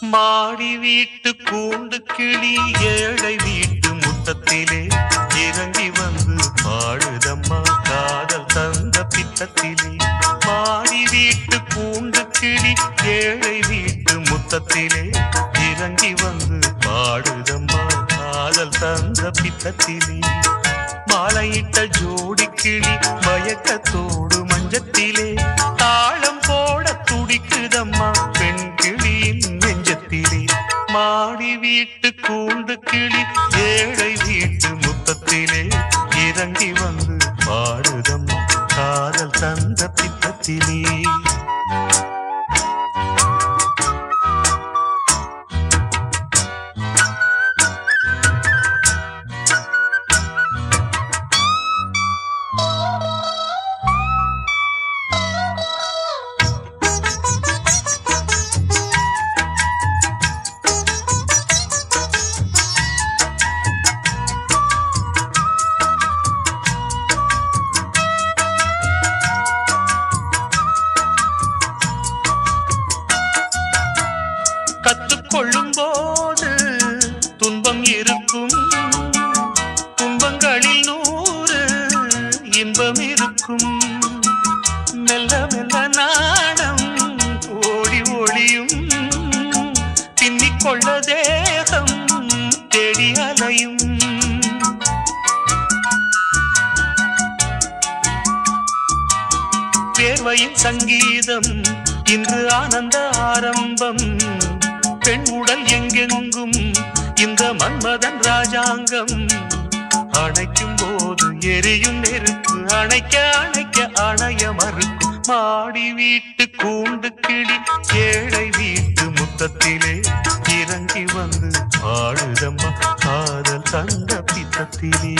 மாடி வீட்டு கூண்டு கிளி ஏழை வீட்டு முத்தத்திலே இறங்கி வந்து பாடுதம்மா காதல் தந்த பித்தத்திலே மாடி வீட்டு கூண்டு கிளி ஏழை வீட்டு முத்தத்திலே இறங்கி வந்து பாடுதம்மா காதல் தந்த பித்தத்திலே மாலையிட்ட ஜோடி கிளி மயக்கத்தோடு மஞ்சத்திலே தாளம் போட துடிக்குதம்மா பெண் கிளியின் நெஞ்சத்திலே மாடி வீட்டு கூண்டு கிளி ஏழை வீட்டு முத்தத்திலே இறங்கி வந்து பாடுதம்மா காதல் தந்த பித்தத்திலே கற்றுக்கொள்ளும் போது துன்பம் இருக்கும் துன்பங்களில் நூறு இன்பம் இருக்கும் மெல்ல மெல்ல நாடம் ஓடி ஒளியும் பின்னிக்கொள்ள தேகம் தேடி அலையும் வேர்வையின் சங்கீதம் இன்று ஆனந்த ஆரம்பம் பெண் உடல் எங்கெங்கும் இந்த மன்மதன் ராஜாங்கம் அணைக்கும் போது எரியும் நெருப்பு அணைக்க அணைக்க அணைய மறுக்கும் மாடி வீட்டு கூண்டு கிளி ஏழை வீட்டு முத்தத்திலே இறங்கி வந்து பாடுதம்மா காதல் தந்த பித்தத்திலே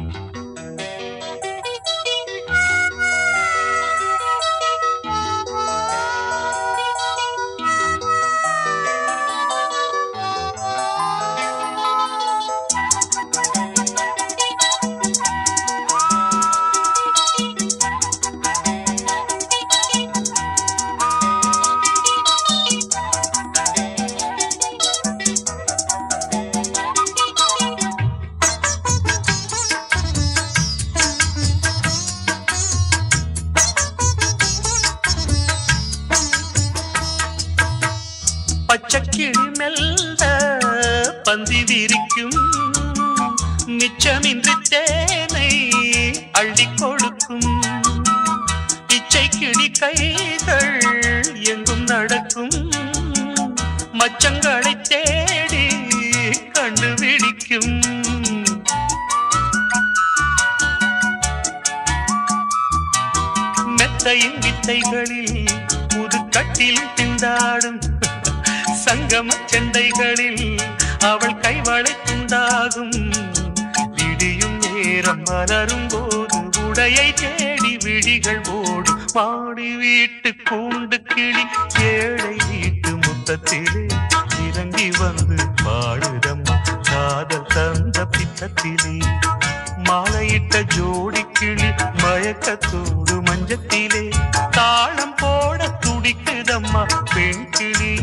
பச்சைக்கிளி மெல்ல பந்தி விரிக்கும் மிச்சமின்றி தேனை அள்ளி கொடுக்கும் இச்சை கிளி கைகள் எங்கும் நடக்கும் மச்சங்களை தேடி கண்டுபிடிக்கும் மெத்தையின் வித்தைகளில் முதுக்கட்டில் திண்டாடும் சங்கம செண்டைகளில் அவள் கைவளை துண்டாகும் விடியும் நேரம் மலரும் போது உடையை தேடி விழிகள் ஓடும் மாடி வீட்டு கூண்டு கிளி ஏழை வீட்டு முத்தத்திலே இறங்கி வந்து பாடுதம்மா காதல் தந்த பித்தத்திலே மாலையிட்ட ஜோடி கிளி மயக்கத்தோடு மஞ்சத்திலே தாளம் போட துடிக்குதம்மா பெண் கிளி